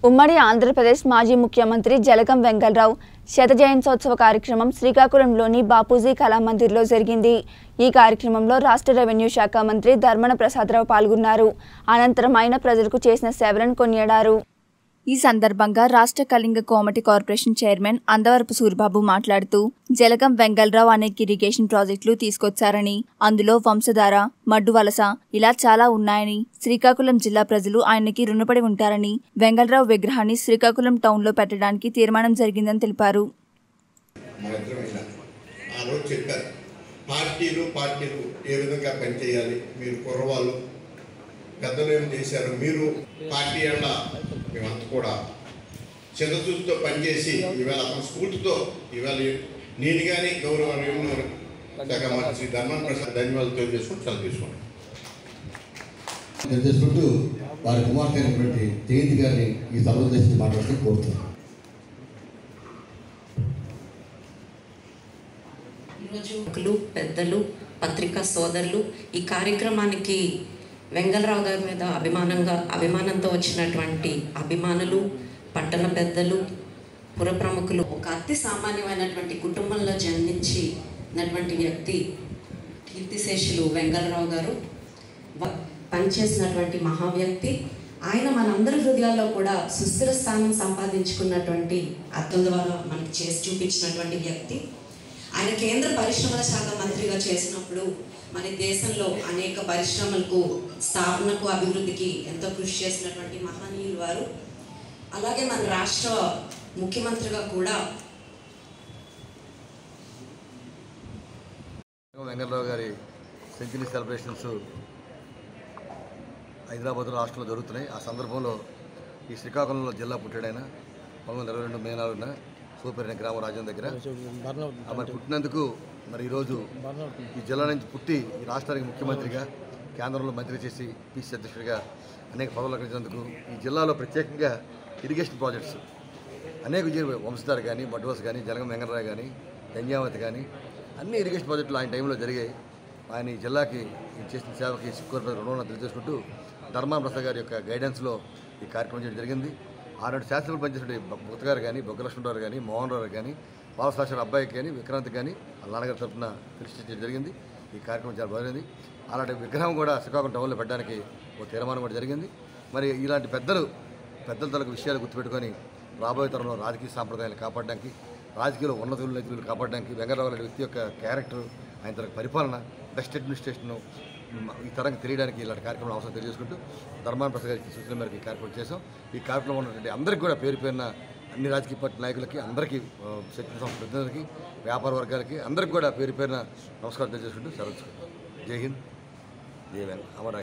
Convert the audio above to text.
ఉమ్మడి ఆంధ్రప్రదేశ్ మాజీ ముఖ్యమంత్రి జలగం వెంగళరావు శత జయంత్యోత్సవ కార్యక్రమం శ్రీకాకుళంలోని బాపూజీ కళామందిర్లో జరిగింది ఈ కార్యక్రమంలో రాష్ట్ర రెవెన్యూ శాఖ మంత్రి ధర్మన ప్రసాదరావు పాల్గొన్నారు అనంతరం ఆయన ప్రజలకు చేసిన సేవలను కొనియాడారు ఈ సందర్భంగా రాష్ట్ర కళింగ కోమటి కార్పొరేషన్ చైర్మన్ అందవరపు సూరిబాబు మాట్లాడుతూ జలగం వెంగళరావు అనేక ఇరిగేషన్ ప్రాజెక్టులు తీసుకొచ్చారని అందులో వంశధార మడ్డు వలస ఇలా చాలా ఉన్నాయని శ్రీకాకుళం జిల్లా ప్రజలు ఆయనకి రుణపడి ఉంటారని వెంగళరావు విగ్రహాన్ని శ్రీకాకుళం టౌన్లో పెట్టడానికి తీర్మానం జరిగిందని తెలిపారు మా ఇద్దరం వెళ్ళాం ఆ రోజు చెప్పారు పార్టీలు పార్టీలు ఏ విధంగా పనిచేయాలి మీరు కుర్రవాళ్ళు పెద్దలు ఏం చేశారు మీరు పార్టీ అండ మేమంతా కూడా చిన్నచూపుతో పనిచేసి ఇవాళ అతని స్ఫూర్తితో ఇవాళ నేను కానీ గౌరవ రెవెన్యూ శాఖ మంత్రి శ్రీ ధర్మన్ ప్రసాద్ ధన్యవాదాలు తెలియజేసుకుని సెలవు తీసుకున్నాను తెలియజేసుకుంటూ వారి కుమార్తె అయినటువంటి జయంతి గారిని ఈ సభలో చేసి మాట్లాడుతూ కోరుతున్నాను ఈరోజు యువకులు పెద్దలు పత్రికా సోదరులు ఈ కార్యక్రమానికి వెంగళరావు గారి మీద అభిమానంగా అభిమానంతో వచ్చినటువంటి అభిమానులు పట్టణ పెద్దలు పుర ప్రముఖులు ఒక అతి సామాన్యమైనటువంటి కుటుంబంలో జన్మించినటువంటి వ్యక్తి కీర్తిశేషులు వెంగళరావు గారు వ- పనిచేసినటువంటి మహా వ్యక్తి ఆయన మనందరి హృదయాల్లో కూడా సుస్థిర స్థానం సంపాదించుకున్నటువంటి అర్థం ద్వారా మనకి చేసి చూపించినటువంటి వ్యక్తి ఆయన కేంద్ర పరిశ్రమల శాఖ మంత్రిగా చేసినప్పుడు మన దేశంలో అనేక పరిశ్రమలకు స్థాపనకు అభివృద్ధికి ఎంతో కృషి చేసినటువంటి మహనీయులు వారు అలాగే మన రాష్ట్ర ముఖ్యమంత్రిగా కూడా వెంకటరావు గారి సెంచరీ సెలబ్రేషన్స్ హైదరాబాద్ రాష్ట్రంలో జరుగుతున్నాయి ఆ సందర్భంలో ఈ శ్రీకాకుళంలో జిల్లా పుట్టాడైన పంతొమ్మిది వందల ఇరవై రెండు మే నాలుగున సూపర్ అనే గ్రామ రాజ్యం దగ్గర ఆ మరి పుట్టినందుకు మరి ఈరోజు ఈ జిల్లా నుంచి పుట్టి ఈ రాష్ట్రానికి ముఖ్యమంత్రిగా కేంద్రంలో మంత్రి చేసి పీసీ అధ్యక్షుడిగా అనేక పదవులు అలంకరించినందుకు ఈ జిల్లాలో ప్రత్యేకంగా ఇరిగేషన్ ప్రాజెక్ట్స్ అనేక విజయ వంశధార కానీ బడ్వస్ కానీ జలగం వెంకటరావు కానీ ధన్యావతి కానీ అన్ని ఇరిగేషన్ ప్రాజెక్టులు ఆయన టైంలో జరిగాయి ఆయన ఈ జిల్లాకి ఈ చేసిన సేవకి సిక్కువర రుణం తెలియజేసుకుంటూ ధర్మా ప్రసాద్ గారి యొక్క గైడెన్స్లో ఈ కార్యక్రమం చేయడం జరిగింది ఆనాడు శాస్త్రులు పనిచేసిన బుత్త గారు కానీ బొగ్గలక్ష్మణరావు కానీ మోహన్ రావు కానీ బాలసాక్షర్ అబ్బాయికి కానీ విక్రాంత్ కానీ వాళ్ళ నాన్నగారి తరఫున కృషి చేయడం జరిగింది ఈ కార్యక్రమం చాలా బాగుంది అలాంటి విగ్రహం కూడా శ్రీకాకుళం టౌన్లో పెట్టడానికి ఒక తీర్మానం కూడా జరిగింది మరి ఇలాంటి పెద్దలు పెద్దల తలకు విషయాలు గుర్తుపెట్టుకొని రాబోయే తరంలో రాజకీయ సాంప్రదాయాలు కాపాడడానికి రాజకీయంలో ఉన్నతులు నైతికులు కాపాడడానికి వెంకటరావు లాంటి వ్యక్తి యొక్క క్యారెక్టర్ ఆయన తన పరిపాలన బెస్ట్ అడ్మినిస్ట్రేషన్ ఈ తరంగా తెలియడానికి ఇలాంటి కార్యక్రమం అవసరం తెలియజేసుకుంటూ ధర్మాన ప్రసాద్ గారికి సూచన మేరకు ఈ కార్యక్రమం చేశాం ఈ కార్యక్రమం ఉన్నటువంటి అందరికీ కూడా పేరు పేరున అన్ని రాజకీయ పార్టీ నాయకులకి అందరికీ ఆ, శక్తి సంస్థ ప్రతినిధులకి వ్యాపార వర్గాలకి అందరికీ కూడా పేరు పేరున నమస్కారం తెలియజేసుకుంటూ సెలవు తీసుకుంటాం. జై హింద్ జై వెంకట అమర్